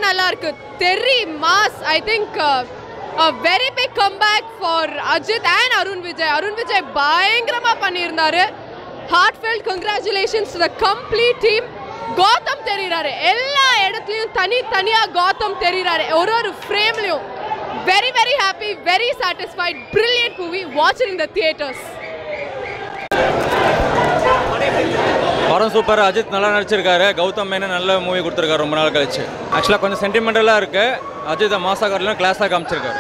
நல்லா இருக்கு தெரி mass I think very big comeback for Ajith and Arun Vijay Arun Vijay பயங்கரமா பண்ணியிருந்தாரு heartfelt congratulations the complete team Gautham தெரியுறாரு எல்லா இடத்துலையும் தனி தனியா கௌதம் தெரியுறாரு ஒரு ஒரு ஃப்ரேம்லையும் very very happy very satisfied brilliant movie வாட்சிங் த தியேட்டர்ஸ் படம் சூப்பர் அஜித் நல்லா நடிச்சிருக்காரு கௌதம் மேனன் நல்ல மூவி கொடுத்துருக்காரு ரொம்ப நாள் கழிச்சு ஆக்சுவலாக கொஞ்சம் சென்டிமெண்டலாக இருக்கு அஜித் மாசா கார்லாம் கிளாஸாக காமிச்சிருக்காரு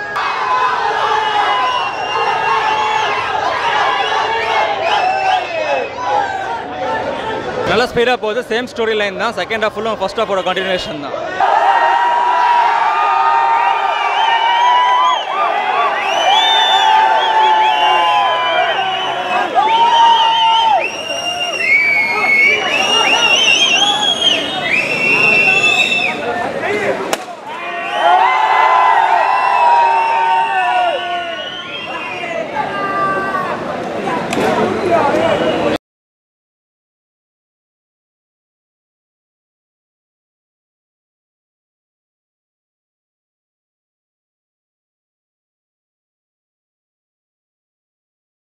நல்லா ஸ்பீடாக போகுது சேம் ஸ்டோரி லைன் தான் செகண்ட் ஹாஃப் ஃபுல்லும் ஃபர்ஸ்ட் ஹாஃபோட கண்டினியூஷன் தான்